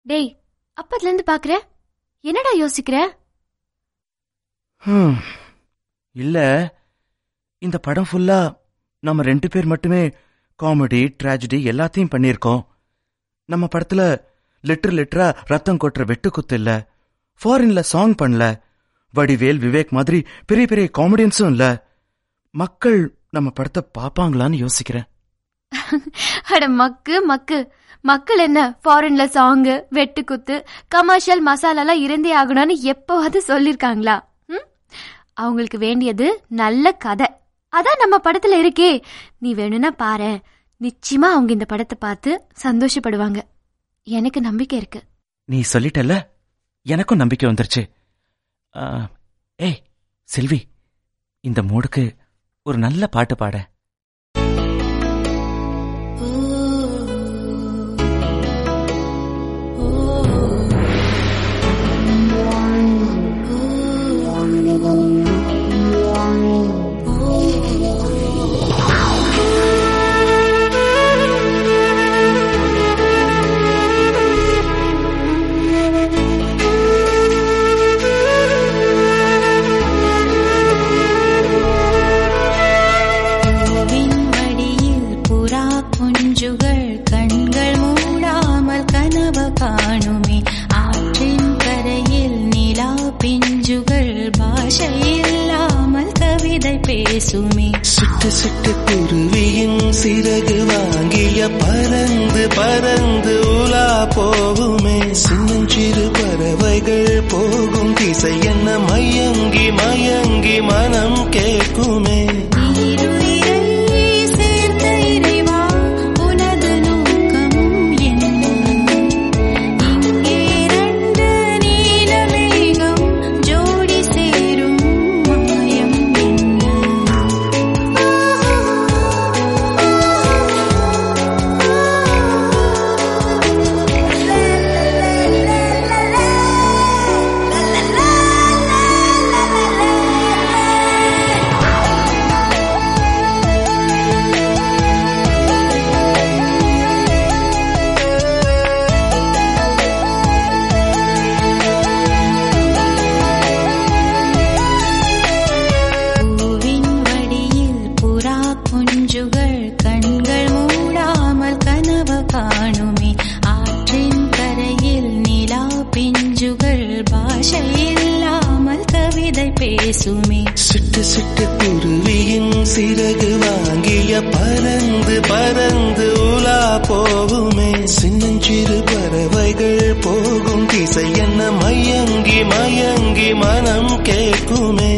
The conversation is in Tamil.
டேய் அப்பத்துல இருந்து பாக்குற என்னடா யோசிக்கிற ஹம். இல்ல இந்த படம் ஃபுல்லா நம்ம ரெண்டு பேர் மட்டுமே காமெடி ட்ராஜடி எல்லாத்தையும் பண்ணியிருக்கோம் நம்ம படத்துல லிட்டர் லிட்டரா ரத்தம் கொட்டுற வெட்டு குத்து இல்ல ஃபாரின்ல சாங் பண்ணல வடிவேல் விவேக் மாதிரி பெரிய பெரிய காமெடியன்ஸும் இல்ல மக்கள் நம்ம படத்தை பாப்பாங்களான்னு யோசிக்கிறேன் அட மக்கு மக்கு மக்கள் என்ன ஃபாரின்ல சாங்கு வெட்டுக்குத்து கமர்ஷியல் மசாலாலாம் இருந்தே ஆகணும்னு எப்போவாது சொல்லிருக்காங்களா ம்? அவங்களுக்கு வேண்டியது நல்ல கதை அதான் நம்ம படத்துல இருக்கே நீ வேணும்னா பாரு நிச்சயமா அவங்க இந்த படத்தை பார்த்து சந்தோஷப்படுவாங்க எனக்கு நம்பிக்கை இருக்கு நீ சொல்லிட்டல்ல எனக்கும் நம்பிக்கை வந்துருச்சு ஆ, ஏய் செல்வி இந்த மூடுக்கு ஒரு நல்ல பாட்டு பாட பூவின் மடியில் புறா குஞ்சுகள் கண்கள் மூடாமல் கனவு காணுமே ஆற்றின் கரையில் நிலா பிஞ்சுகள் பாஷை இல்லாமல் கவிதை பேசுமே சிட்டு சிட்டு குருவியின் சிறகு வாங்கிய பறந்து பறந்து உலா போகுமே சின்னஞ்சிறு பறவைகள் போகும் திசை என்ன மயங்கி மயங்கி மனம் கேட்குமே ஈருயிரை சேர்த்த இறைவா உனது நோக்கமும் என்ன இங்கே ரெண்டு நீலமேகம் ஜோடி சேரும் மாயம் பூவின் வடியில் புறா குஞ்சுகள் கண்கள் மூடாமல் கனவு காணுமே ஆற்றின் கரையில் நிலா பிஞ்சுகள் பாஷை இல்லாமல் கவிதை பேசுமே சிட்டு சிட்டு குருவியின் சிறகு வாங்கிய பறந்து பறந்து உலா போகுமே சின்னஞ்சிறு பறவைகள் போகும் திசை என்ன மயங்கி மயங்கி மனம் கேட்குமே